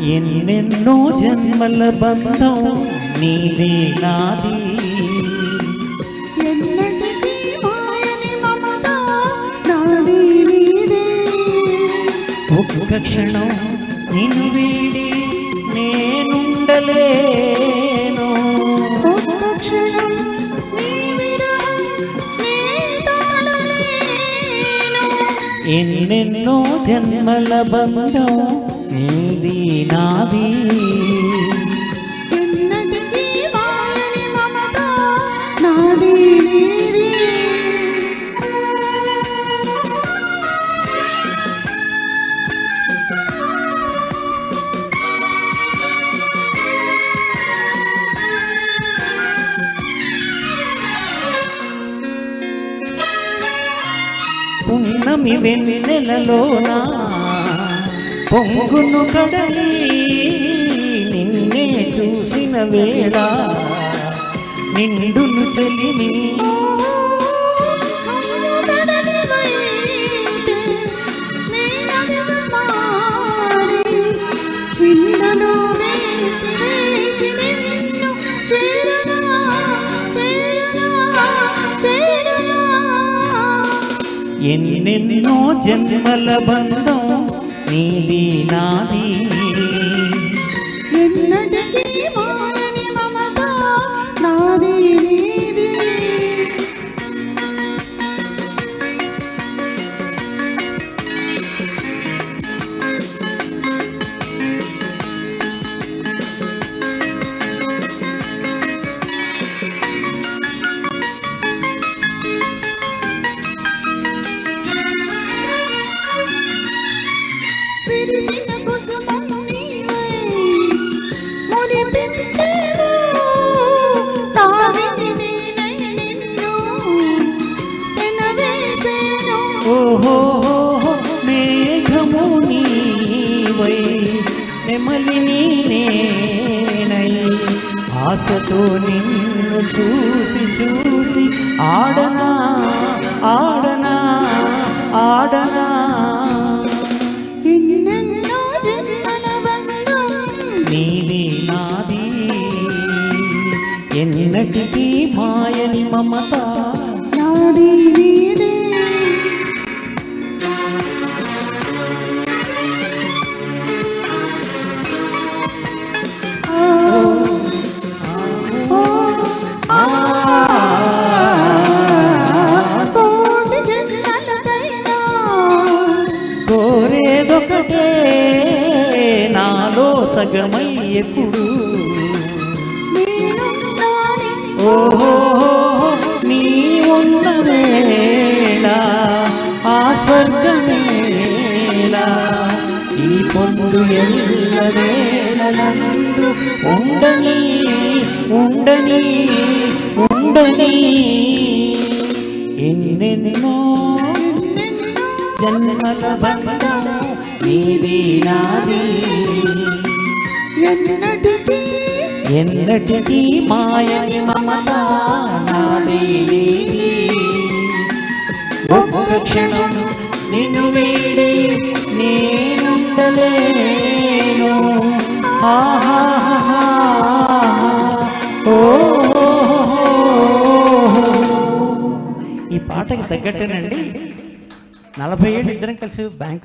ఎన్నెన్నో జన్మల బంధం నీదే నాది ఎన్నటికీ మాయని మమత నాది నీదే ఒక్క క్షణం నిన్ను వీడి నేనుండలేను ఒక్క క్షణం నీ విరహం నీ తాళలేను ఎన్నెన్నో జన్మల బంధం నీది నాది ఎన్నటికీ మాయని మమత నాది నీదే పున్నమి వెన్నెలలోన పొంగును కడలి నిన్నే చూసిన వేళ నిండును చెలిమి చిన్నలో వేసి వేసి నిన్ను చేరునా చేరునా చేరునా ఎన్నెన్నో జన్మల బంధం నీది నాది ఎన్నటికీ మాయని మమత నాది నీది విరిసిన కుసుమం నీవై మురిపించేవు తావిని నేనై నిన్ను పెనవేసేను ఓహో మేఘము నీవై నెమలి నేనై ఆశతో నిన్ను చూసి చూసి ఆడనా ఆడనా ఆడనా ఎన్నెన్నో జన్మల బంధం నీది నాది ఎన్నటికీ మాయని మమత నాది నీదే ఆ ఓ ఆ కోటి జన్మలకైనా కోరేదొకటే నాలో సగమై ఎప్పుడు నేనున్నానే ఓహో నీ ఉన్న వేళ ఆ స్వర్గమేళ ఈ పొందు ఎల్ల వేళలందు ఉండని ఉండని ఉండని ఎన్నెన్నో ఎన్నెన్నో జన్మల బంధం నీది నాది ఎన్నటికీ ఎన్నటికీ మాయని మమత నాది నీది ఒక్క క్షణం నిన్ను వీడి నేనుండలేను ఆహాహా ఓ ఈ పాటకి తగ్గట్టేనండి నలభై ఏళ్ళు ఇద్దరం కలిసి బ్యాంక్